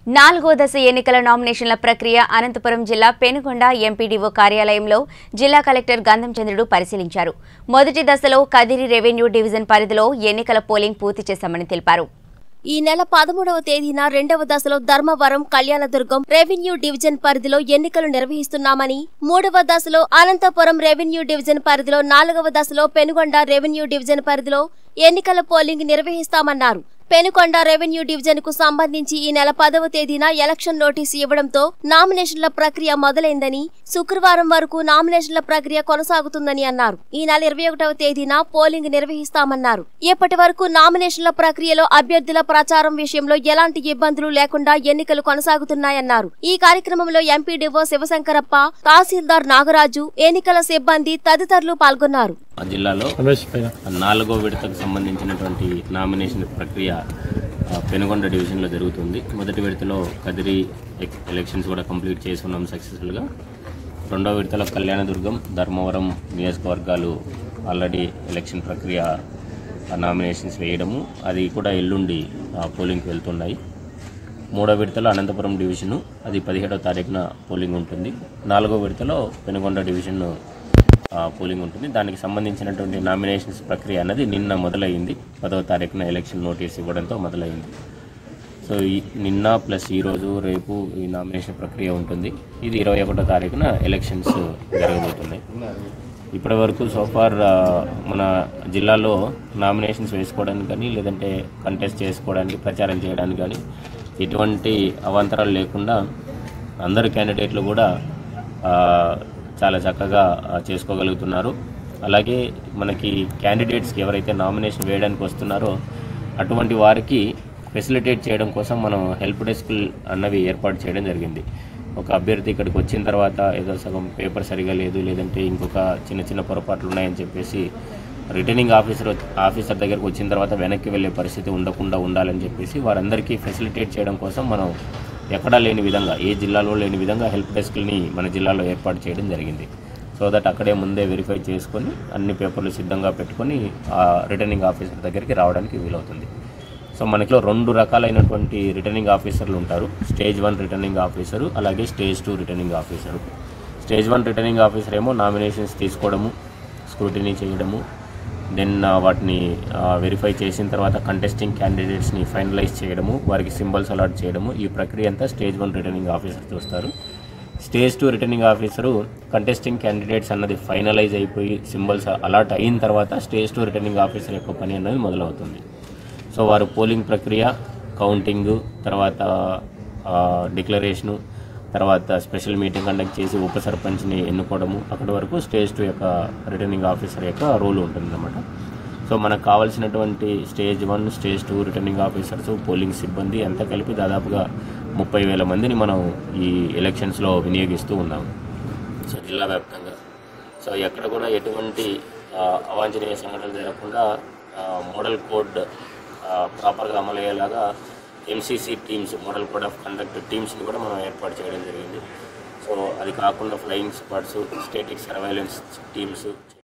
నాలుగో దశ ఎన్నికల నామినేషన్ల ప్రక్రియ అనంతపురం జిల్లా పెనుగొండ ఎంపీడీఓ కార్యాలయంలో జిల్లా కలెక్టర్ గంధం చంద్రుడు పరిశీలించారు మొదటి దశలో కదిరి రెవెన్యూ డివిజన్ పరిధిలో ఎన్నికల పోలింగ్ పూర్తి చేశామని తెలిపారు ఈ నెల పదమూడవ తేదీన రెండవ దశలో ధర్మవరం కళ్యాణదుర్గం రెవెన్యూ డివిజన్ పరిధిలో ఎన్నికలు నిర్వహిస్తున్నామని మూడవ దశలో అనంతపురం రెవెన్యూ డివిజన్ పరిధిలో నాలుగవ దశలో పెనుగొండ రెవెన్యూ డివిజన్ పరిధిలో ఎన్నికల పోలింగ్ నిర్వహిస్తామన్నారు పెనుకొండ రెవెన్యూ డివిజన్ కు సంబంధించి ఈ నెల పదవ తేదీన ఎలక్షన్ నోటీసు ఇవ్వడంతో నామినేషన్ల ప్రక్రియ మొదలైందని శుక్రవారం వరకు నామినేషన్ల ప్రక్రియ కొనసాగుతుందని అన్నారు ఈ నెల ఇరవై ఒకటవ తేదీన పోలింగ్ నిర్వహిస్తామన్నారు ఇప్పటి వరకు నామినేషన్ల ప్రక్రియలో అభ్యర్థుల ప్రచారం విషయంలో ఎలాంటి ఇబ్బందులు లేకుండా ఎన్నికలు కొనసాగుతున్నాయన్నారు ఈ కార్యక్రమంలో ఎంపీడీఓ శివశంకరప్ప తహసీల్దార్ నాగరాజు ఎన్నికల సిబ్బంది తదితరులు పాల్గొన్నారు ఆ జిల్లాలో రమేష్ పైన నాలుగో విడతకు సంబంధించినటువంటి నామినేషన్ ప్రక్రియ ఆ, పెనుగొండ డివిజన్లో జరుగుతుంది మొదటి విడతలో కదిరి ఎక్- ఎలక్షన్స్ కూడా కంప్లీట్ చేసి ఉన్నాం సక్సెస్ఫుల్గా రెండో విడతలో కళ్యాణదుర్గం ధర్మవరం నియోజకవర్గాలు ఆల్రెడీ ఎలక్షన్ ప్రక్రియ ఆ, నామినేషన్స్ వేయడము అది కూడా ఎల్లుండి ఆ, పోలింగ్కి వెళ్తున్నాయి మూడో విడతలో అనంతపురం డివిజను అది పదిహేడో తారీఖున పోలింగ్ ఉంటుంది నాలుగో విడతలో పెనుగొండ డివిజన్ ఆ, పోలింగ్ ఉంటుంది దానికి సంబంధించినటువంటి నామినేషన్స్ ప్రక్రియ అన్నది నిన్న మొదలైంది పదవ తారీఖున ఎలక్షన్ నోటీస్ ఇవ్వడంతో మొదలైంది సో ఈ నిన్న ప్లస్ ఈరోజు రేపు ఈ నామినేషన్ ప్రక్రియ ఉంటుంది ఇది ఇరవై ఒకటో తారీఖున ఎలక్షన్స్ జరగబోతున్నాయి ఇప్పటి వరకు సోఫార్ మన జిల్లాలో నామినేషన్స్ వేసుకోవడానికి కానీ లేదంటే కంటెస్ట్ చేసుకోవడానికి ప్రచారం చేయడానికి కానీ ఎటువంటి అవాంతరాలు లేకుండా అందరు క్యాండిడేట్లు కూడా ఆ, చాలా చక్కగా ఆ, చేసుకోగలుగుతున్నారు అలాగే మనకి క్యాండిడేట్స్కి ఎవరైతే నామినేషన్ వేయడానికి వస్తున్నారో అటువంటి వారికి ఫెసిలిటేట్ చేయడం కోసం మనం హెల్ప్ డెస్క్ అన్నవి ఏర్పాటు చేయడం జరిగింది ఒక అభ్యర్థి ఇక్కడికి వచ్చిన తర్వాత ఏదో సగం పేపర్ సరిగా లేదు లేదంటే ఇంకొక చిన్న చిన్న పొరపాట్లు ఉన్నాయని చెప్పేసి రిటర్నింగ్ ఆఫీసర్ ఆఫీసర్ దగ్గరకు వచ్చిన తర్వాత వెనక్కి వెళ్ళే పరిస్థితి ఉండకుండా ఉండాలని చెప్పేసి వారందరికీ ఫెసిలిటేట్ చేయడం కోసం మనం ఎక్కడా లేని విధంగా ఏ జిల్లాలో లేని విధంగా హెల్ప్ డెస్క్ని మన జిల్లాలో ఏర్పాటు చేయడం జరిగింది సో దట్ అక్కడే ముందే వెరిఫై చేసుకొని అన్ని పేపర్లు సిద్ధంగా పెట్టుకొని ఆ రిటర్నింగ్ ఆఫీసర్ దగ్గరికి రావడానికి వీలవుతుంది సో మనకిలో రెండు రకాలైనటువంటి రిటర్నింగ్ ఆఫీసర్లు ఉంటారు స్టేజ్ వన్ రిటర్నింగ్ ఆఫీసరు అలాగే stage two returning officer stage one returning officer ఏమో నామినేషన్స్ తీసుకోవడము స్క్రూటినీ చేయడము దెన్ వాటిని వెరిఫై చేసిన తర్వాత కంటెస్టింగ్ క్యాండిడేట్స్ని ఫైనలైజ్ చేయడము వారికి సింబల్స్ అలాట్ చేయడము ఈ ప్రక్రియ అంతా స్టేజ్ వన్ రిటర్నింగ్ ఆఫీసర్ చూస్తారు stage two returning officer contesting candidates అన్నది ఫైనలైజ్ అయిపోయి సింబల్స్ అలాట్ అయిన తర్వాత స్టేజ్ టూ రిటర్నింగ్ ఆఫీసర్ యొక్క పని అన్నది మొదలవుతుంది సో వారు పోలింగ్ ప్రక్రియ కౌంటింగ్ తర్వాత డిక్లరేషను తర్వాత స్పెషల్ మీటింగ్ కండక్ట్ చేసి ఉప సర్పంచ్ని ఎన్నుకోవడము అక్కడి వరకు స్టేజ్ టూ యొక్క రిటర్నింగ్ ఆఫీసర్ యొక్క రోల్ ఉంటుందన్నమాట సో మనకు కావాల్సినటువంటి stage one stage two returning officers polling సిబ్బంది అంతా కలిపి దాదాపుగా ముప్పై వేల మందిని మనం ఈ ఎలక్షన్స్లో వినియోగిస్తూ ఉన్నాము సో జిల్లా వ్యాప్తంగా సో ఎక్కడ కూడా ఎటువంటి ఆ, అవాంఛనీయ సంఘటనలు జరగకుండా ఆ, మోడల్ కోడ్ ఆ, ప్రాపర్గా అమలు అయ్యేలాగా MCC teams model code of conduct టీమ్స్ని కూడా మనం ఏర్పాటు చేయడం జరిగింది సో అది కాకుండా flying squads static surveillance teams